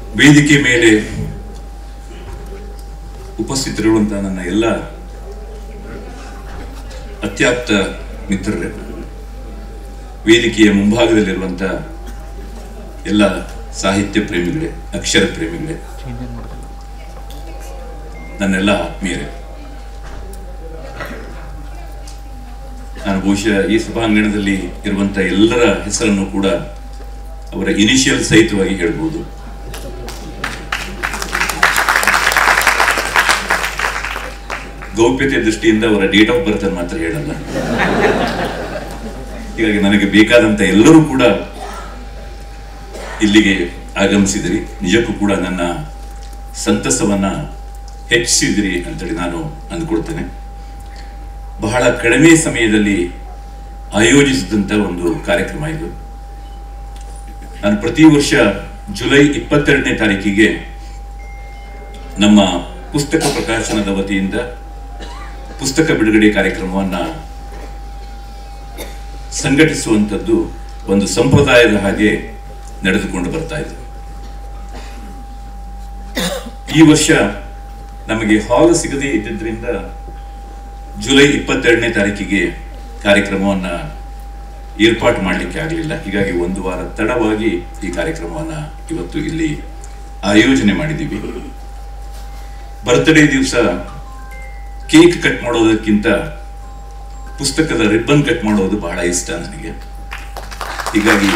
ವೇದಿಕೆ ಮೇಲೆ ಉಪಸ್ಥಿತರಿರುವಂತಹ ನನ್ನ ಎಲ್ಲ ಅತ್ಯಾಪ್ತ ಮಿತ್ರರೇ ವೇದಿಕೆಯ ಮುಂಭಾಗದಲ್ಲಿರುವಂತಹ ಎಲ್ಲ ಸಾಹಿತ್ಯ ಪ್ರೇಮಿಗಳೇ ಅಕ್ಷರ ಪ್ರೇಮಿಗಳೇ ನನ್ನೆಲ್ಲ ಆತ್ಮೀಯರೇ ನಾನು ಬಹುಶಃ ಈ ಸಭಾಂಗಣದಲ್ಲಿ ಇರುವಂತಹ ಎಲ್ಲರ ಹೆಸರನ್ನು ಕೂಡ ಅವರ ಇನಿಷಿಯಲ್ ಸಹಿತವಾಗಿ ಹೇಳ್ಬೋದು ಗೌಪ್ಯತೆ ದೃಷ್ಟಿಯಿಂದ ಅವರ ಡೇಟ್ ಆಫ್ ಬರ್ತ್ ಅನ್ನು ಮಾತ್ರ ಹೇಳಲ್ಲ ಹೀಗಾಗಿ ನನಗೆ ಬೇಕಾದಂತ ಎಲ್ಲರೂ ಕೂಡ ಇಲ್ಲಿಗೆ ಆಗಮಿಸಿದಿರಿ ನಿಜಕ್ಕೂ ಕೂಡ ನನ್ನ ಸಂತಸವನ್ನ ಹೆಚ್ಚಿಸಿದಿರಿ ಅಂತೇಳಿ ನಾನು ಅಂದ್ಕೊಳ್ತೇನೆ ಬಹಳ ಕಡಿಮೆ ಸಮಯದಲ್ಲಿ ಆಯೋಜಿಸಿದಂತ ಒಂದು ಕಾರ್ಯಕ್ರಮ ಇದು ನಾನು ಪ್ರತಿ ವರ್ಷ ಜುಲೈ ಇಪ್ಪತ್ತೆರಡನೇ ತಾರೀಕಿಗೆ ನಮ್ಮ ಪುಸ್ತಕ ಪ್ರಕಾಶನದ ವತಿಯಿಂದ ಪುಸ್ತಕ ಬಿಡುಗಡೆ ಕಾರ್ಯಕ್ರಮವನ್ನ ಸಂಘಟಿಸುವಂಥದ್ದು ಒಂದು ಸಂಪ್ರದಾಯದ ಹಾಗೆ ನಡೆದುಕೊಂಡು ಬರ್ತಾ ಇದೆ ಈ ವರ್ಷ ನಮಗೆ ಹಾಲ್ ಸಿಗದೇ ಇದ್ದಿದ್ದರಿಂದ ಜುಲೈ ಇಪ್ಪತ್ತೆರಡನೇ ತಾರೀಕಿಗೆ ಕಾರ್ಯಕ್ರಮವನ್ನ ಏರ್ಪಾಟು ಮಾಡಲಿಕ್ಕೆ ಆಗಲಿಲ್ಲ ಹೀಗಾಗಿ ಒಂದು ವಾರ ತಡವಾಗಿ ಈ ಕಾರ್ಯಕ್ರಮವನ್ನ ಇವತ್ತು ಇಲ್ಲಿ ಆಯೋಜನೆ ಮಾಡಿದ್ದೀವಿ ಬರ್ತ್ಡೇ ದಿವಸ ಕೇಕ್ ಕಟ್ ಮಾಡೋದಕ್ಕಿಂತ ಪುಸ್ತಕದ ರಿಬ್ಬನ್ ಕಟ್ ಮಾಡೋದು ಬಹಳ ಇಷ್ಟ ನನಗೆ ಹೀಗಾಗಿ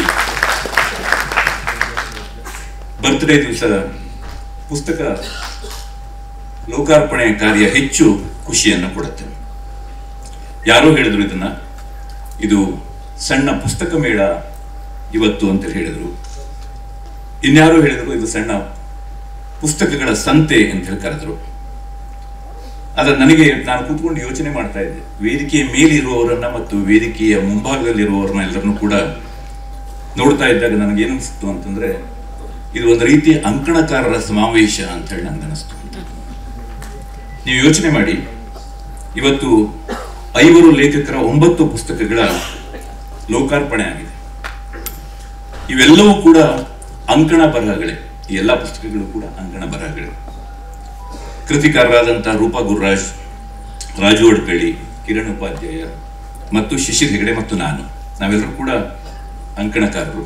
ಬರ್ತ್ಡೇ ದಿವಸ ಪುಸ್ತಕ ಲೋಕಾರ್ಪಣೆ ಕಾರ್ಯ ಹೆಚ್ಚು ಖುಷಿಯನ್ನು ಕೊಡುತ್ತೆ ಯಾರೋ ಹೇಳಿದ್ರು ಇದನ್ನ ಇದು ಸಣ್ಣ ಪುಸ್ತಕ ಮೇಳ ಇವತ್ತು ಅಂತ ಹೇಳಿದರು ಇನ್ಯಾರೋ ಹೇಳಿದ್ರು ಇದು ಸಣ್ಣ ಪುಸ್ತಕಗಳ ಸಂತೆ ಅಂತ ಹೇಳಿ ಕರೆದ್ರು ಆದ್ರೆ ನನಗೆ ನಾನು ಕೂತ್ಕೊಂಡು ಯೋಚನೆ ಮಾಡ್ತಾ ಇದ್ದೆ ವೇದಿಕೆಯ ಮೇಲಿರುವವರನ್ನ ಮತ್ತು ವೇದಿಕೆಯ ಮುಂಭಾಗದಲ್ಲಿರುವವರನ್ನ ಎಲ್ಲರನ್ನು ಕೂಡ ನೋಡ್ತಾ ಇದ್ದಾಗ ನನಗೆ ಏನಿಸ್ತು ಅಂತಂದ್ರೆ ಇದು ಒಂದು ರೀತಿ ಅಂಕಣಕಾರರ ಸಮಾವೇಶ ಅಂತ ಹೇಳಿ ನನಗೆ ಅನಿಸ್ತು ನೀವು ಯೋಚನೆ ಮಾಡಿ ಇವತ್ತು ಐವರು ಲೇಖಕರ ಒಂಬತ್ತು ಪುಸ್ತಕಗಳ ಲೋಕಾರ್ಪಣೆ ಆಗಿದೆ ಇವೆಲ್ಲವೂ ಕೂಡ ಅಂಕಣ ಬರಹಗಳೇ ಈ ಎಲ್ಲ ಪುಸ್ತಕಗಳು ಕೂಡ ಅಂಕಣ ಬರಹಗಳೇ ಕೃತಿಕಾರರಾದಂತಹ ರೂಪಾ ಗುರುರಾಜ್ ರಾಜು ಅಡ್ಕಳ್ಳಿ ಕಿರಣ್ ಉಪಾಧ್ಯಾಯ ಮತ್ತು ಶಿಶಿರ್ ಹೆಗಡೆ ಮತ್ತು ನಾನು ನಾವೆಲ್ಲರೂ ಕೂಡ ಅಂಕಣಕಾರರು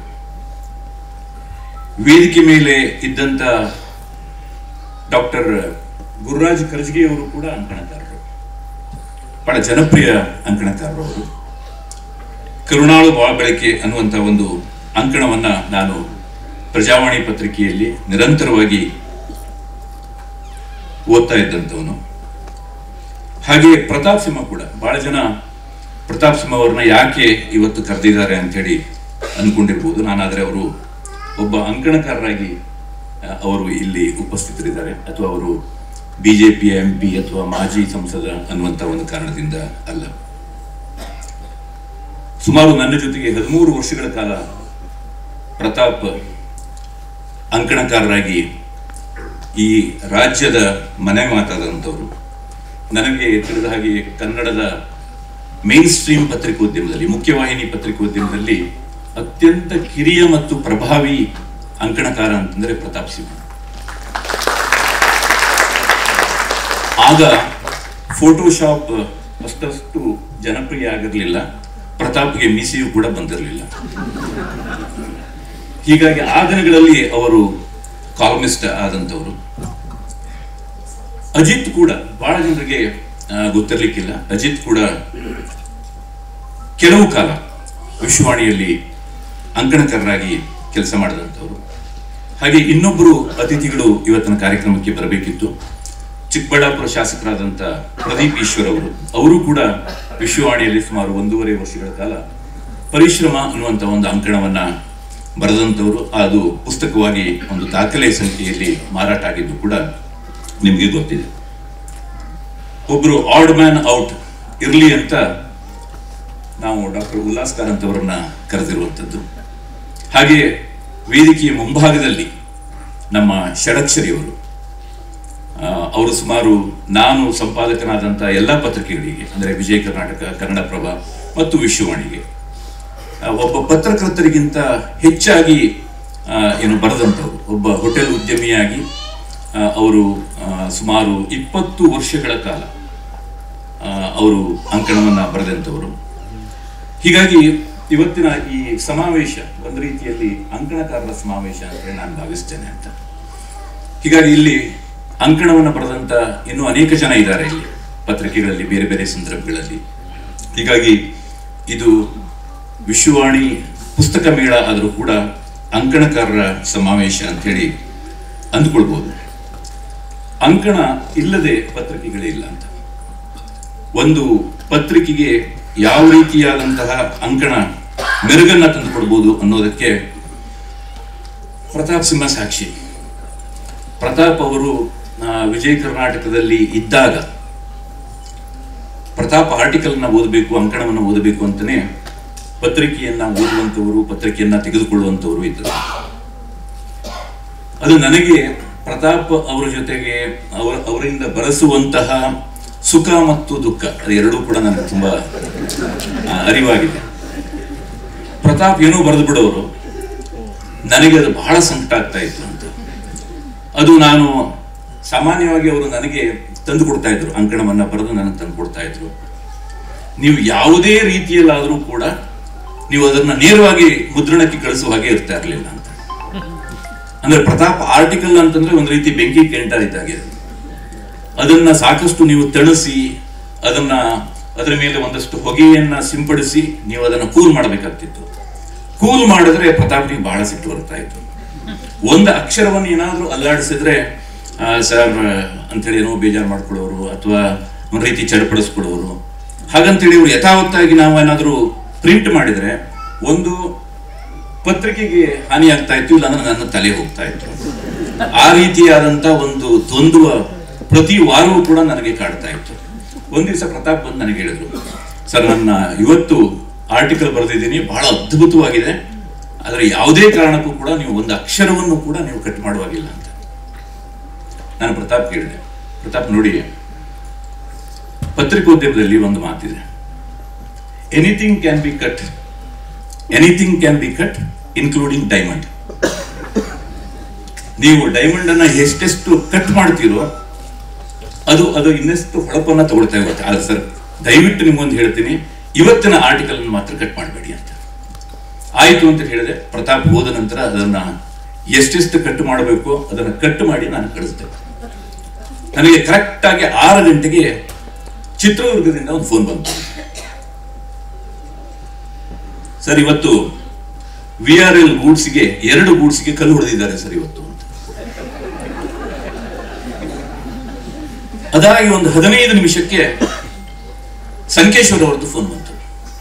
ವೇದಿಕೆ ಮೇಲೆ ಇದ್ದಂತ ಡಾಕ್ಟರ್ ಗುರುರಾಜ್ ಕರ್ಜಗಿ ಅವರು ಕೂಡ ಅಂಕಣಕಾರರು ಬಹಳ ಜನಪ್ರಿಯ ಅಂಕಣಕಾರರು ಅವರು ಕರುಣಾಳು ಬಾಳಬೆಳಕೆ ಅನ್ನುವಂಥ ಒಂದು ಅಂಕಣವನ್ನ ನಾನು ಪ್ರಜಾವಾಣಿ ಪತ್ರಿಕೆಯಲ್ಲಿ ನಿರಂತರವಾಗಿ ಓದ್ತಾ ಇದ್ದಂಥವನು ಹಾಗೆ ಪ್ರತಾಪ್ ಸಿಂಹ ಕೂಡ ಬಹಳ ಜನ ಪ್ರತಾಪ್ ಸಿಂಹ ಅವ್ರನ್ನ ಯಾಕೆ ಇವತ್ತು ಕರೆದಿದ್ದಾರೆ ಅಂತೇಳಿ ಅಂದ್ಕೊಂಡಿರ್ಬೋದು ನಾನಾದ್ರೆ ಅವರು ಒಬ್ಬ ಅಂಕಣಕಾರರಾಗಿ ಆ, ಅವರು ಇಲ್ಲಿ ಉಪಸ್ಥಿತರಿದ್ದಾರೆ ಅಥವಾ ಅವರು ಬಿಜೆಪಿಯ ಎಂ ಪಿ ಅಥವಾ ಮಾಜಿ ಸಂಸದ ಅನ್ನುವಂಥ ಒಂದು ಕಾರಣದಿಂದ ಅಲ್ಲ ಸುಮಾರು ನನ್ನ ಜೊತೆಗೆ ಹದಿಮೂರು ವರ್ಷಗಳ ಕಾಲ ಪ್ರತಾಪ್ ಅಂಕಣಕಾರರಾಗಿ ಈ ರಾಜ್ಯದ ಮನೆ ಮಾತಾದಂಥವ್ರು ನನಗೆ ತಿಳಿದ ಹಾಗೆ ಕನ್ನಡದ ಮೇನ್ ಸ್ಟ್ರೀಮ್ ಪತ್ರಿಕೋದ್ಯಮದಲ್ಲಿ ಮುಖ್ಯವಾಹಿನಿ ಪತ್ರಿಕೋದ್ಯಮದಲ್ಲಿ ಅತ್ಯಂತ ಕಿರಿಯ ಮತ್ತು ಪ್ರಭಾವಿ ಅಂಕಣಕಾರ ಅಂತಂದ್ರೆ ಪ್ರತಾಪ್ ಸಿಂಹ ಆಗ ಫೋಟೋಶಾಪ್ ಅಷ್ಟಷ್ಟು ಜನಪ್ರಿಯ ಆಗಿರಲಿಲ್ಲ ಪ್ರತಾಪ್ಗೆ ಮೀಸೆಯೂ ಕೂಡ ಬಂದಿರಲಿಲ್ಲ ಹೀಗಾಗಿ ಆ ದಿನಗಳಲ್ಲಿ ಅವರು ಕಾಲಮಿಸ್ಟ್ ಆದಂಥವರು ಅಜಿತ್ ಕೂಡ ಬಹಳ ಜನರಿಗೆ ಆ, ಗೊತ್ತಿರ್ಲಿಕ್ಕಿಲ್ಲ ಅಜಿತ್ ಕೂಡ ಕೆಲವು ಕಾಲ ವಿಶ್ವವಾಣಿಯಲ್ಲಿ ಅಂಕಣಕಾರರಾಗಿ ಕೆಲಸ ಮಾಡಿದಂಥವ್ರು ಹಾಗೆ ಇನ್ನೊಬ್ಬರು ಅತಿಥಿಗಳು ಇವತ್ತಿನ ಕಾರ್ಯಕ್ರಮಕ್ಕೆ ಬರಬೇಕಿತ್ತು ಚಿಕ್ಕಬಳ್ಳಾಪುರ ಶಾಸಕರಾದಂಥ ಪ್ರದೀಪ್ ಈಶ್ವರ್ ಅವರು ಅವರು ಕೂಡ ವಿಶ್ವವಾಣಿಯಲ್ಲಿ ಸುಮಾರು ಒಂದೂವರೆ ವರ್ಷಗಳ ಕಾಲ ಪರಿಶ್ರಮ ಅನ್ನುವಂಥ ಒಂದು ಅಂಕಣವನ್ನ ಬರೆದಂಥವರು ಅದು ಪುಸ್ತಕವಾಗಿ ಒಂದು ದಾಖಲೆ ಸಂಖ್ಯೆಯಲ್ಲಿ ಮಾರಾಟ ಆಗಿದ್ದು ಕೂಡ ನಿಮಗೆ ಗೊತ್ತಿದೆ ಒಬ್ರು ಆಡ್ ಮ್ಯಾನ್ ಔಟ್ ಇರಲಿ ಅಂತ ನಾವು ಡಾಕ್ಟರ್ ಉಲ್ಲಾಸ್ ಕಾರಂತ್ ಅವರನ್ನ ಕರೆದಿರುವಂಥದ್ದು ಹಾಗೆ ವೇದಿಕೆಯ ಮುಂಭಾಗದಲ್ಲಿ ನಮ್ಮ ಷಡಕ್ಷರಿಯವರು ಆ, ಅವರು ಸುಮಾರು ನಾನು ಸಂಪಾದಕನಾದಂಥ ಎಲ್ಲ ಪತ್ರಿಕೆಗಳಿಗೆ ಅಂದರೆ ವಿಜಯ ಕರ್ನಾಟಕ ಕನ್ನಡಪ್ರಭ ಮತ್ತು ವಿಶ್ವವಾಣಿಗೆ ಆ, ಒಬ್ಬ ಪತ್ರಕರ್ತರಿಗಿಂತ ಹೆಚ್ಚಾಗಿ ಆ, ಏನು ಬರೆದಂಥವ್ರು ಒಬ್ಬ ಹೋಟೆಲ್ ಉದ್ಯಮಿಯಾಗಿ ಆ, ಅವರು ಆ, ಸುಮಾರು ಇಪ್ಪತ್ತು ವರ್ಷಗಳ ಕಾಲ ಆ, ಅವರು ಅಂಕಣವನ್ನ ಬರೆದಂಥವರು ಹೀಗಾಗಿ ಇವತ್ತಿನ ಈ ಸಮಾವೇಶ ಒಂದು ರೀತಿಯಲ್ಲಿ ಅಂಕಣಕಾರರ ಸಮಾವೇಶ ಅಂತ ಹೇಳಿ ನಾನು ಭಾವಿಸ್ತೇನೆ ಅಂತ ಹೀಗಾಗಿ ಇಲ್ಲಿ ಅಂಕಣವನ್ನು ಬರೆದಂತ ಇನ್ನೂ ಅನೇಕ ಜನ ಇದ್ದಾರೆ ಇಲ್ಲಿ ಪತ್ರಿಕೆಗಳಲ್ಲಿ ಬೇರೆ ಬೇರೆ ಸಂದರ್ಭಗಳಲ್ಲಿ ಹೀಗಾಗಿ ಇದು ವಿಶ್ವವಾಣಿ ಪುಸ್ತಕ ಮೇಳ ಆದರೂ ಕೂಡ ಅಂಕಣಕಾರರ ಸಮಾವೇಶ ಅಂತೇಳಿ ಅಂದ್ಕೊಳ್ಬೋದು ಅಂಕಣ ಇಲ್ಲದೆ ಪತ್ರಿಕೆಗಳೇ ಇಲ್ಲ ಅಂತ ಒಂದು ಪತ್ರಿಕೆಗೆ ಯಾವ ರೀತಿಯಾದಂತಹ ಅಂಕಣ ಮೆರುಗನ್ನ ತಂದುಕೊಡ್ಬೋದು ಅನ್ನೋದಕ್ಕೆ ಪ್ರತಾಪ್ ಸಿಂಹ ಸಾಕ್ಷಿ ಪ್ರತಾಪ್ ಅವರು ಆ, ವಿಜಯ ಕರ್ನಾಟಕದಲ್ಲಿ ಇದ್ದಾಗ ಪ್ರತಾಪ್ ಆರ್ಟಿಕಲ್ನ ಓದಬೇಕು ಅಂಕಣವನ್ನು ಓದಬೇಕು ಅಂತಾನೆ ಪತ್ರಿಕೆಯನ್ನ ಓದುವಂತವರು ಪತ್ರಿಕೆಯನ್ನ ತೆಗೆದುಕೊಳ್ಳುವಂತವರು ಇದ್ದರು ಅದು ನನಗೆ ಪ್ರತಾಪ್ ಅವರ ಜೊತೆಗೆ ಅವರ ಅವರಿಂದ ಬರೆಸುವಂತಹ ಸುಖ ಮತ್ತು ದುಃಖ ಅದು ಎರಡೂ ಕೂಡ ನನಗೆ ತುಂಬಾ ಆ, ಅರಿವಾಗಿದೆ ಪ್ರತಾಪ್ ಏನೋ ಬರೆದು ಬಿಡೋರು ನನಗೆ ಅದು ಬಹಳ ಸಂಕಟ ಆಗ್ತಾ ಇತ್ತು ಅಂತ ಅದು ನಾನು ಸಾಮಾನ್ಯವಾಗಿ ಅವರು ನನಗೆ ತಂದು ಕೊಡ್ತಾ ಇದ್ರು ಅಂಕಣವನ್ನ ಬರೆದು ನನಗೆ ತಂದು ಕೊಡ್ತಾ ಇದ್ರು ನೀವು ಯಾವುದೇ ರೀತಿಯಲ್ಲಾದರೂ ಕೂಡ ನೀವು ಅದನ್ನ ನೇರವಾಗಿ ಮುದ್ರಣಕ್ಕೆ ಕಳಿಸುವ ಹಾಗೆ ಇರ್ತಾ ಇರಲಿಲ್ಲ ಅಂತ ಅಂದ್ರೆ ಪ್ರತಾಪ್ ಆರ್ಟಿಕಲ್ ಅಂತಂದ್ರೆ ಒಂದು ರೀತಿ ಬೆಂಕಿ ಕೆಂಟ ಇದ್ದಾಗೆ ಅದು. ಅದನ್ನ ಸಾಕಷ್ಟು ನೀವು ತಣಿಸಿ ಅದನ್ನ ಅದರ ಮೇಲೆ ಒಂದಷ್ಟು ಹೊಗೆಯನ್ನ ಸಿಂಪಡಿಸಿ ನೀವು ಅದನ್ನ ಕೂಲ್ ಮಾಡಬೇಕಾಗ್ತಿತ್ತು ಕೂಲ್ ಮಾಡಿದ್ರೆ ಪ್ರತಾಪ್ನಿಗೆ ಬಹಳ ಸಿಟ್ಟು ಬರ್ತಾ ಇತ್ತು ಒಂದು ಅಕ್ಷರವನ್ನು ಏನಾದ್ರೂ ಅಲ್ಲಾಡಿಸಿದ್ರೆ ಆ, ಸರ್ ಅಂತೇಳಿ ಏನೋ ಬೇಜಾರು ಮಾಡ್ಕೊಳ್ಳೋರು ಅಥವಾ ಒಂದು ರೀತಿ ಚಡಪಡಿಸ್ಕೊಳ್ಳೋರು ಹಾಗಂತೇಳಿ ಇವ್ರು ಯಥಾವತ್ತಾಗಿ ನಾವು ಏನಾದ್ರೂ ಪ್ರಿಂಟ್ ಮಾಡಿದ್ರೆ ಒಂದು ಪತ್ರಿಕೆಗೆ ಹಾನಿ ಆಗ್ತಾ ಇತ್ತು ಇಲ್ಲ ಅಂದ್ರೆ ನನ್ನ ತಲೆ ಹೋಗ್ತಾ ಇತ್ತು ಆ ರೀತಿಯಾದಂತ ಒಂದು ದ್ವಂದ್ವ ಪ್ರತಿ ವಾರವೂ ಕೂಡ ನನಗೆ ಕಾಡ್ತಾ ಇತ್ತು ಒಂದ್ ದಿವಸ ಪ್ರತಾಪ್ ಬಂದು ನನಗೆ ಹೇಳಿದ್ರು ಸರ್ ನನ್ನ ಇವತ್ತು ಆರ್ಟಿಕಲ್ ಬರೆದಿದ್ದೀನಿ ಬಹಳ ಅದ್ಭುತವಾಗಿದೆ ಆದರೆ ಯಾವುದೇ ಕಾರಣಕ್ಕೂ ಕೂಡ ನೀವು ಒಂದು ಅಕ್ಷರವನ್ನು ಕೂಡ ನೀವು ಕಟ್ ಮಾಡುವಾಗಿಲ್ಲ ಅಂತ ನಾನು ಪ್ರತಾಪ್ ಕೇಳಿದೆ ಪ್ರತಾಪ್ ನೋಡಿ ಪತ್ರಿಕೋದ್ಯಮದಲ್ಲಿ ಒಂದು ಮಾತಿದೆ anything can be cut anything can be cut including diamond ನೀವು ಡೈಮಂಡ್ ಅನ್ನ ಎಷ್ಟೆಷ್ಟು ಕಟ್ ಮಾಡ್ತೀರೋ ಅದು ಅದು ಇನ್ನೆಷ್ಟು ಹೊಳಪನ್ನ ತಗೊಳ್ತಾ ಇರುತ್ತೆ ಆದ್ರೆ ಸರ್ ದಯವಿಟ್ಟು ನಿಮ್ಗೊಂದು ಹೇಳ್ತೀನಿ ಇವತ್ತಿನ ಆರ್ಟಿಕಲ್ ಮಾತ್ರ ಕಟ್ ಮಾಡಬೇಡಿ ಅಂತ ಆಯ್ತು ಅಂತ ಹೇಳಿದೆ ಪ್ರತಾಪ್ ಹೋದ ನಂತರ ಅದನ್ನ ಎಷ್ಟೆಷ್ಟು ಕಟ್ ಮಾಡಬೇಕು ಅದನ್ನ ಕಟ್ ಮಾಡಿ ನಾನು ಕಳಿಸ್ದೆ ನನಗೆ ಕರೆಕ್ಟ್ ಆಗಿ ಆರು ಗಂಟೆಗೆ ಚಿತ್ರದುರ್ಗದಿಂದ ಒಂದು ಫೋನ್ ಬಂತು ಸರ್ ಇವತ್ತು ವಿ ಆರ್ ಎಲ್ ಗೂಡ್ಸ್ಗೆ ಎರಡು ಗೂಡ್ಸ್ಗೆ ಕಲ್ಲು ಹೊಡೆದಿದ್ದಾರೆ ಸರ್ ಇವತ್ತು ಅಂತ ಅದಾಗಿ ಒಂದು ಹದಿನೈದು ನಿಮಿಷಕ್ಕೆ ಸಂಕೇಶ್ವರ ಅವ್ರದ್ದು ಫೋನ್ ಬಂತು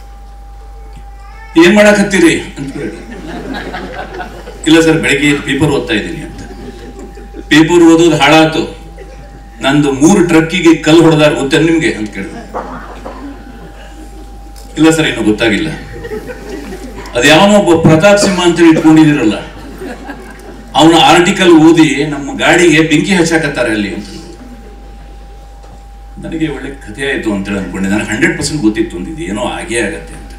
ಏನ್ ಮಾಡಾಕತ್ತೀರಿ ಅಂತ ಕೇಳಿ ಇಲ್ಲ ಸರ್ ಬೆಳಗ್ಗೆ ಪೇಪರ್ ಓದ್ತಾ ಇದ್ದೀನಿ ಅಂತ ಪೇಪರ್ ಓದೋದು ಹಾಳಾತು ನಂದು ಮೂರು ಟ್ರಕ್ಕಿಗೆ ಕಲ್ಲು ಹೊಡೆದಾರ ಗೊತ್ತೇನು ನಿಮ್ಗೆ ಅಂತ ಕೇಳಿದೆ ಇಲ್ಲ ಸರ್ ಇನ್ನು ಗೊತ್ತಾಗಿಲ್ಲ ಅದ್ಯಾವನೋ ಒಬ್ಬ ಪ್ರತಾಪ್ ಸಿಂಹ ಅಂತ ಇಟ್ಕೊಂಡಿದಿರಲ್ಲ ಅವನ ಆರ್ಟಿಕಲ್ ಓದಿ ನಮ್ಮ ಗಾಡಿಗೆ ಬೆಂಕಿ ಹಚ್ಚಾಕತ್ತಾರೆ ಅಲ್ಲಿ ಅಂತ ನನಗೆ ಒಳ್ಳೆ ಕಥೆ ಆಯ್ತು ಅಂತೇಳಿ ಅನ್ಕೊಂಡೆ ನನಗೆ ಹಂಡ್ರೆಡ್ ಪರ್ಸೆಂಟ್ ಗೊತ್ತಿತ್ತು ಅಂದಿದ್ದು ಏನೋ ಆಗೇ ಆಗತ್ತೆ ಅಂತ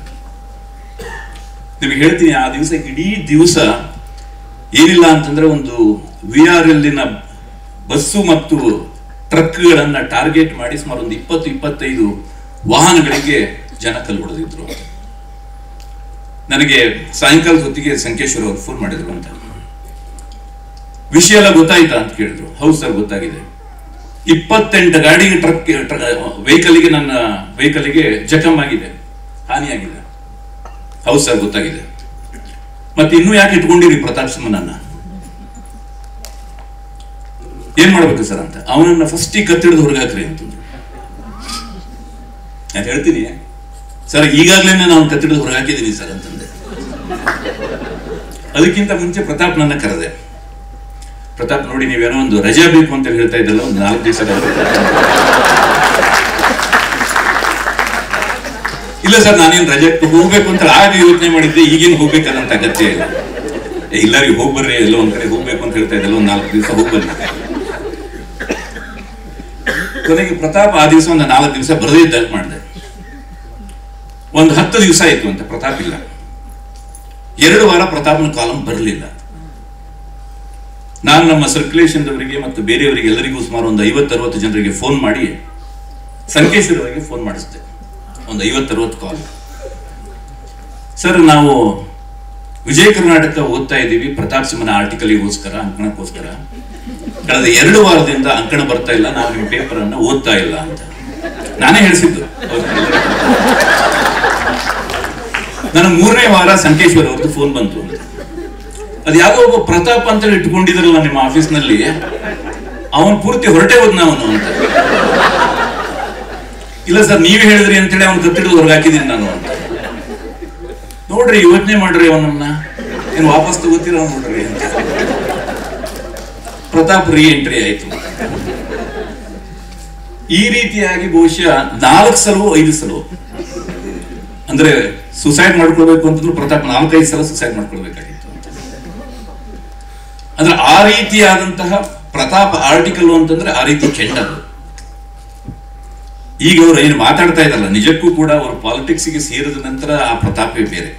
ನಿಮಗೆ ಹೇಳ್ತೀನಿ ಆ ದಿವಸ ಇಡೀ ದಿವಸ ಏನಿಲ್ಲ ಅಂತಂದ್ರೆ ಒಂದು ವಿ ಆರ್ ಎಲ್ಲಿನ ಬಸ್ಸು ಮತ್ತು ಟ್ರಕ್ಗಳನ್ನ ಟಾರ್ಗೆಟ್ ಮಾಡಿ ಸುಮಾರು ಒಂದು ಇಪ್ಪತ್ತು ಇಪ್ಪತ್ತೈದು ವಾಹನಗಳಿಗೆ ಜನ ಕಲ್ಲು ಹೊಡೆದಿದ್ರು ಅಂತ ನನಗೆ ಸಾಯಂಕಾಲದ ಹೊತ್ತಿಗೆ ಸಂಕೇಶ್ವರ ಅವರು ಫೋನ್ ಮಾಡಿದ್ರು ಅಂತ ವಿಷಯ ಎಲ್ಲ ಗೊತ್ತಾಯ್ತಾ ಅಂತ ಕೇಳಿದ್ರು ಹೌದು ಸರ್ ಗೊತ್ತಾಗಿದೆ ಇಪ್ಪತ್ತೆಂಟು ಗಾಡಿಗೆ ಟ್ರಕ್ ವೆಹಿಕಲ್ಗೆ ನನ್ನ ವೆಹಿಕಲ್ಗೆ ಜಖಮ್ ಆಗಿದೆ ಹಾನಿಯಾಗಿದೆ ಹೌದು ಸರ್ ಗೊತ್ತಾಗಿದೆ ಮತ್ತೆ ಇನ್ನೂ ಯಾಕೆ ಇಟ್ಕೊಂಡಿರಿ ಪ್ರತಾಪ್ ಸಿಂಹನನ್ನ ಏನ್ ಮಾಡ್ಬೇಕು ಸರ್ ಅಂತ ಅವನನ್ನ ಫಸ್ಟ್ ಕತ್ತಿಡಿದು ಹೊರಗಾಕ್ರಿ ಅಂತಂದ್ರು ನಾನು ಹೇಳ್ತೀನಿ ಸರ್ ಈಗಾಗಲೇ ನಾನು ಕತ್ತಿಡಿದು ಹೊರಗಾಕಿದ್ದೀನಿ ಸರ್ ಅಂತಂದೆ ಅದಕ್ಕಿಂತ ಮುಂಚೆ ಪ್ರತಾಪ್ ನನ್ನ ಕರೆದೆ ಪ್ರತಾಪ್ ನೋಡಿ ನೀವೇನೋ ಒಂದು ರಜೆ ಬೇಕು ಅಂತ ಹೇಳ್ತಾ ಇದ್ದಲ್ಲ ಒಂದು ನಾಲ್ಕು ದಿವಸದ ಇಲ್ಲ ಸರ್ ನಾನೇನು ರಜೆ ಹೋಗ್ಬೇಕು ಅಂತ ಆಗ ಯೋಚನೆ ಮಾಡಿದ್ದೆ ಈಗೇನು ಹೋಗ್ಬೇಕಾದಂತ ಅಗತ್ಯ ಇಲ್ಲ ಏ, ಎಲ್ಲರಿಗೂ ಹೋಗಿ ಬರ್ರಿ ಎಲ್ಲೋ ಒಂದ್ ಕಡೆ ಹೋಗ್ಬೇಕು ಅಂತ ಹೇಳ್ತಾ ಇದ್ದಲ್ಲ ಒಂದು ನಾಲ್ಕು ದಿವಸ ಹೋಗಿ ಬನ್ನಿ ಕೊನೆಗೆ ಪ್ರತಾಪ್ ಆ ದಿವಸ ಒಂದು ನಾಲ್ಕು ದಿವಸ ಬರದೇ ಇದ್ದಾಗ ಮಾಡಿದೆ ಒಂದು ಹತ್ತು ದಿವಸ ಆಯ್ತು ಅಂತ ಪ್ರತಾಪ್ ಇಲ್ಲ ಎರಡು ವಾರ ಪ್ರತಾಪ್ನ ಕಾಲಂ ಬರಲಿಲ್ಲ ನಾನು ನಮ್ಮ ಸರ್ಕ್ಯುಲೇಷನ್ದವರಿಗೆ ಮತ್ತು ಬೇರೆಯವರಿಗೆ ಎಲ್ಲರಿಗೂ ಸುಮಾರು ಒಂದು ಐವತ್ತು ಅರವತ್ತು ಜನರಿಗೆ ಫೋನ್ ಮಾಡಿ ಸಂಕೇಶ್ವರವರಿಗೆ ಫೋನ್ ಮಾಡಿಸಿದೆ ಒಂದು ಐವತ್ತು ಅರವತ್ತು ಕಾಲ್ ಸರ್ ನಾವು ವಿಜಯ ಕರ್ನಾಟಕ ಓದ್ತಾ ಇದ್ದೀವಿ ಪ್ರತಾಪ್ ಸಿಂಹನ ಆರ್ಟಿಕಲ್ಗೋಸ್ಕರ ಅಂಕಣಕ್ಕೋಸ್ಕರ ಕಳೆದ ಎರಡು ವಾರದಿಂದ ಅಂಕಣ ಬರ್ತಾ ಇಲ್ಲ ನಾವು ನಿಮ್ಮ ಪೇಪರ್ ಅನ್ನ ಓದ್ತಾ ಇಲ್ಲ ಅಂತ ನಾನೇ ಹೇಳಿಸಿದ್ದು ನನಗೆ ಮೂರನೇ ವಾರ ಸಂಕೇಶ್ವರ್ ಅವ್ರದ್ದು ಫೋನ್ ಬಂತು ಅಂತ ಅದು ಯಾವುದೋ ಒಬ್ಬ ಪ್ರತಾಪ್ ಅಂತ ಇಟ್ಕೊಂಡಿದ್ರಲ್ಲ ನಿಮ್ಮ ಆಫೀಸ್ನಲ್ಲಿ ಅವನು ಪೂರ್ತಿ ಹೊರಟೆ ಹೋದ್ನ ಅವನು ಅಂತ ಇಲ್ಲ ಸರ್ ನೀವೇ ಹೇಳಿದ್ರಿ ಅಂತೇಳಿ ಅವನು ಕತ್ತಿಡಿದು ಹೊರಗೆ ಹಾಕಿದ್ದೀನಿ ನಾನು ಅಂತ ನೋಡ್ರಿ ಯೋಚನೆ ಮಾಡ್ರಿ ಅವನನ್ನ ಏನು ವಾಪಸ್ ತಗೋತೀರ ನೋಡ್ರಿ ಅಂತ ಪ್ರತಾಪ್ ರೀ ಎಂಟ್ರಿ ಆಯ್ತು ಈ ರೀತಿಯಾಗಿ ಬಹುಶಃ ನಾಲ್ಕು ಸಲವೋ ಐದು ಸಲವೋ ಅಂದ್ರೆ ಸುಸೈಡ್ ಮಾಡ್ಕೊಳ್ಬೇಕು ಅಂತಂದ್ರೆ ಪ್ರತಾಪ್ ನಾಲ್ಕೈದು ಸಲ ಸುಸೈಡ್ ಮಾಡ್ಕೊಳ್ಬೇಕಾಗಿತ್ತು ಅಂತ ಅಂದ್ರೆ ಆ ರೀತಿಯಾದಂತಹ ಪ್ರತಾಪ್ ಆರ್ಟಿಕಲ್ ಅಂತಂದ್ರೆ ಆ ರೀತಿ ಕೆಟ್ಟದ್ದು ಈಗ ಅವರು ಏನು ಮಾತಾಡ್ತಾ ಇದ್ದಲ್ಲ ನಿಜಕ್ಕೂ ಕೂಡ ಅವರು ಪಾಲಿಟಿಕ್ಸ್ಗೆ ಸೇರಿದ ನಂತರ ಆ ಪ್ರತಾಪೇ ಬೇರೆ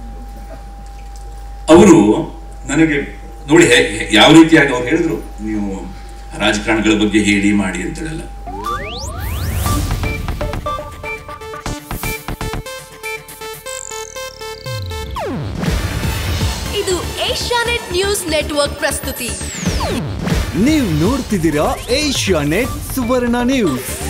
ಅವರು ನನಗೆ ನೋಡಿ ಹೇ- ಹೇ- ಯಾವ ರೀತಿಯಾಗಿ ಅವ್ರು ಹೇಳಿದ್ರು ನೀವು ರಾಜಕಾರಣಿಗಳ ಬಗ್ಗೆ ಹೇಳಿ ಮಾಡಿ ಅಂತೇಳೆಲ್ಲ ಇದು ಏಷ್ಯಾನೆಟ್ ನ್ಯೂಸ್ ನೆಟ್ವರ್ಕ್ ಪ್ರಸ್ತುತಿ ನೀವು ನೋಡ್ತಿದ್ದೀರಾ ಏಷ್ಯಾ ನೆಟ್ ಸುವರ್ಣ ನ್ಯೂಸ್